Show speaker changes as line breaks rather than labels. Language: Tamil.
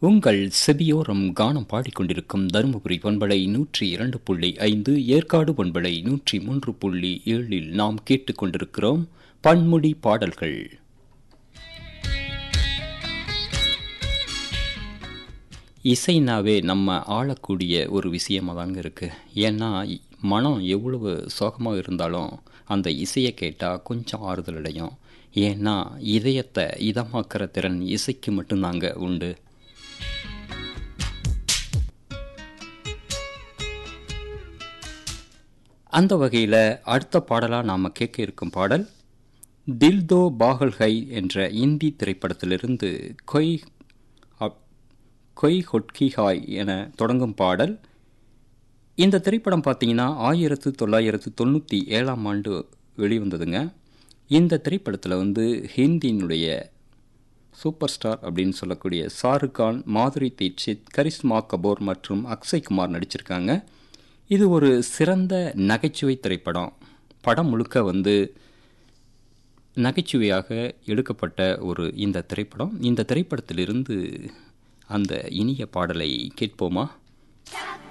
உங்கள் செவியோரம் கானம் பாடிக்கொண்டிருக்கும் தருமபுரி பண்பலை நூற்றி இரண்டு புள்ளி ஐந்து ஏற்காடு பண்பலை நூற்றி மூன்று புள்ளி ஏழில் நாம் கேட்டுக்கொண்டிருக்கிறோம் பன்மொழி பாடல்கள் இசைனாவே நம்ம ஆளக்கூடிய ஒரு விஷயமாக தாங்க இருக்குது ஏன்னா மனம் எவ்வளவு சோகமாக இருந்தாலும் அந்த இசையை கேட்டால் கொஞ்சம் ஆறுதல் அடையும் ஏன்னா இதயத்தை இதமாக்குற திறன் இசைக்கு மட்டும்தாங்க உண்டு அந்த வகையில் அடுத்த பாடலாக நாம் கேட்க இருக்கும் பாடல் தில் தோ பாகல் ஹை என்ற இந்தி திரைப்படத்திலிருந்து கொய் கொய் ஹொட்கி ஹாய் என தொடங்கும் பாடல் இந்த திரைப்படம் பார்த்தீங்கன்னா ஆயிரத்து தொள்ளாயிரத்து தொண்ணூற்றி ஏழாம் ஆண்டு வெளிவந்ததுங்க இந்த திரைப்படத்தில் வந்து ஹிந்தியினுடைய சூப்பர் ஸ்டார் அப்படின்னு சொல்லக்கூடிய ஷாருக் கான் மாதுரி தீட்சித் கரிஷ்மா கபூர் மற்றும் அக்ஷய் குமார் நடிச்சிருக்காங்க இது ஒரு சிறந்த நகைச்சுவை திரைப்படம் படம் முழுக்க வந்து நகைச்சுவையாக எடுக்கப்பட்ட ஒரு இந்த திரைப்படம் இந்த திரைப்படத்திலிருந்து அந்த இனிய பாடலை கேட்போமா